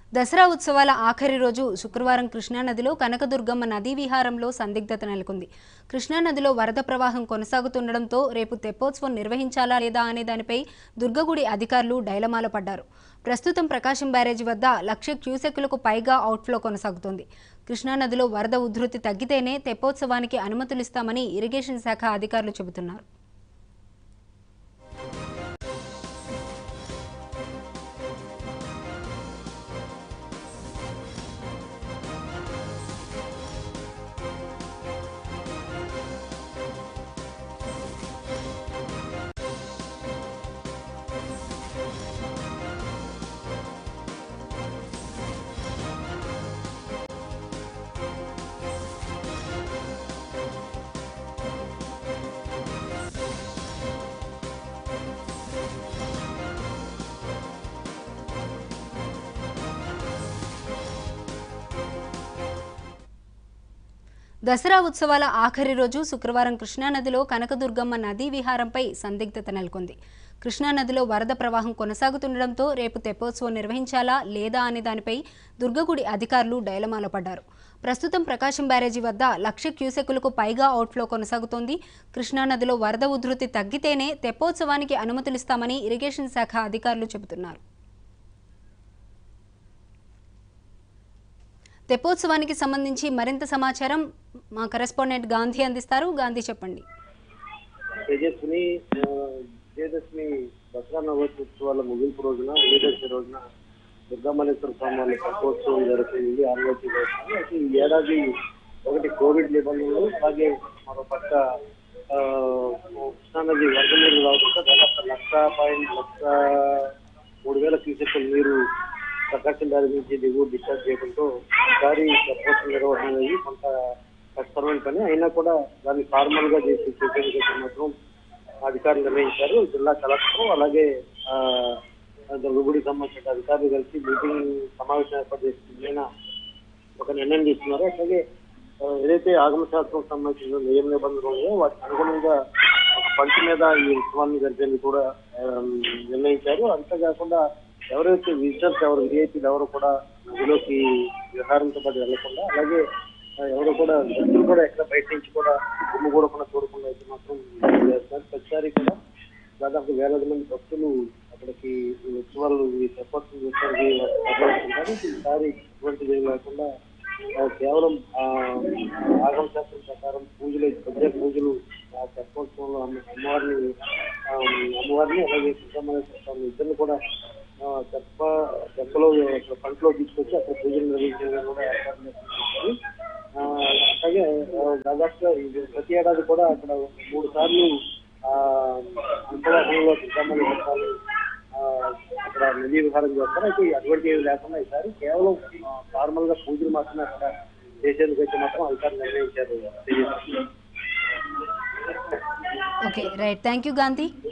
దసరా ఉత్సవాల ఆఖరి రోజు శుక్రవారం కృష్ణానదిలో కనకదుర్గమ్మ నదీ విహారంలో సందిగ్ధత నెలకొంది కృష్ణానదిలో వరద ప్రవాహం కొనసాగుతుండటంతో రేపు తెప్పోత్సవం నిర్వహించాలా లేదా అనే దానిపై దుర్గగుడి అధికారులు డైలమాల పడ్డారు ప్రస్తుతం ప్రకాశం బ్యారేజీ వద్ద లక్ష క్యూసెక్కులకు పైగా అవుట్ఫ్లో కొనసాగుతోంది కృష్ణానదిలో వరద ఉధృతి తగ్గితేనే తెప్పోత్సవానికి అనుమతులిస్తామని ఇరిగేషన్ శాఖ అధికారులు చెబుతున్నారు దసరా ఉత్సవాల ఆఖరి రోజు శుక్రవారం కృష్ణానదిలో కనకదుర్గమ్మ నదీ విహారంపై సందిగ్ధత నెలకొంది కృష్ణానదిలో వరద ప్రవాహం కొనసాగుతుండటంతో రేపు తెప్పోత్సవం నిర్వహించాలా లేదా అనే దానిపై దుర్గగుడి అధికారులు డైలమాలో పడ్డారు ప్రస్తుతం ప్రకాశం బ్యారేజీ వద్ద లక్ష క్యూసెక్కులకు పైగా అవుట్ఫ్లో కొనసాగుతోంది కృష్ణానదిలో వరద ఉధృతి తగ్గితేనే తెప్పోత్సవానికి అనుమతులిస్తామని ఇరిగేషన్ శాఖ అధికారులు చెబుతున్నారు తెప్పోత్సవానికి సంబంధించి మరింత సమాచారం మా కరెస్పాండెంట్ గాంధీ అందిస్తారు గాంధీ చెప్పండి తేజస్విని ఆ, విజయదశమి దసరా నవోత్సవాల ముగింపు రోజున విజయదశమి రోజున దుర్గామల్లేశ్వర స్వామి వారి కట్టోత్సవం జరుగుతుంది ఆరోగ్య అయితే ఈ ఏడాది ఒకటి కోవిడ్ నిబంధనలు అలాగే మరో పక్క ఆ, కృష్ణానది వరద నీరు రావడంతో దాదాపు లక్ష పాయింట్ లక్ష మూడు వేల క్యూసెక్కుల నీరు ప్రకాశం దారి నుంచి దిగువ డిశ్చార్జ్ చేయడంతో ఈసారి కట్టోత్సవం నిర్వహణ అనేది కొంత కష్టమైన పని అయినా కూడా దాన్ని ఫార్మల్ గా చేసి చేసేందుకు మాత్రం అధికారులు నిర్ణయించారు జిల్లా కలెక్టర్ అలాగే ఆ, దుర్గగుడికి సంబంధించిన అధికారులు కలిసి మీటింగ్ సమావేశం ఏర్పాటు చేసి నిన్న ఒక నిర్ణయం తీసుకున్నారు అట్లాగే ఆ, ఏదైతే ఆగమ శాస్త్రం సంబంధించిన నియమ నిబంధనలు ఉన్నాయో వాటికి అనుగుణంగా ఒక పంచి మీద ఈ ఉత్సవాన్ని జరిపేందుకు కూడా ఆ, నిర్ణయించారు అంతేకాకుండా ఎవరైతే విజిటర్స్ ఎవరు విఐపీలు ఎవరు కూడా నదిలోకి విహారంతో పాటు వెళ్లకుండా అలాగే ఆ, ఎవరు కూడా భక్తులు కూడా ఎక్కడ బయట నుంచి కూడా గుమ్మ కూడా చూడకుండా అయితే మాత్రం చేస్తారు ప్రతిసారి కూడా దాదాపు వేలాది మంది భక్తులు అక్కడికి ఈ ఉత్సవాలు ఈ తెప్పట్లు చూడడానికి తరలివస్తుంటారు ఈసారి ఇటువంటిది ఏం లేకుండా ఆ, కేవలం ఆ, ఆగమ శాస్త్రం ప్రకారం పూజలు ప్రత్యేక పూజలు ఆ తెప్పోత్సవంలో అమ్మ అమ్మవారిని ఆ, అమ్మవారిని అలాగే సుబ్రహ్మణ్య స్వామి ఇద్దరిని కూడా ఆ, తెప్ప తెప్పలో అక్కడ పంటలో తీసుకొచ్చి అక్కడ పూజలు నిర్వహించడం కూడా ఏర్పాటు చేస్తున్నారు ఆ, అలాగే ఆ, దాదాపుగా ఇది ప్రతి ఏడాది కూడా అక్కడ మూడు సార్లు ఆ అంతరాహంలో సుబ్రహ్మణ్య స్వామి ఆ, అక్కడ నదీ విహారం చేస్తారు అయితే అటువంటి ఏమి లేకుండా ఈసారి కేవలం ఫార్మల్ గా పూజలు మాత్రమే అక్కడ చేసేందుకు అయితే మాత్రం అధికారులు నిర్ణయించారు okay right thank you Gandhi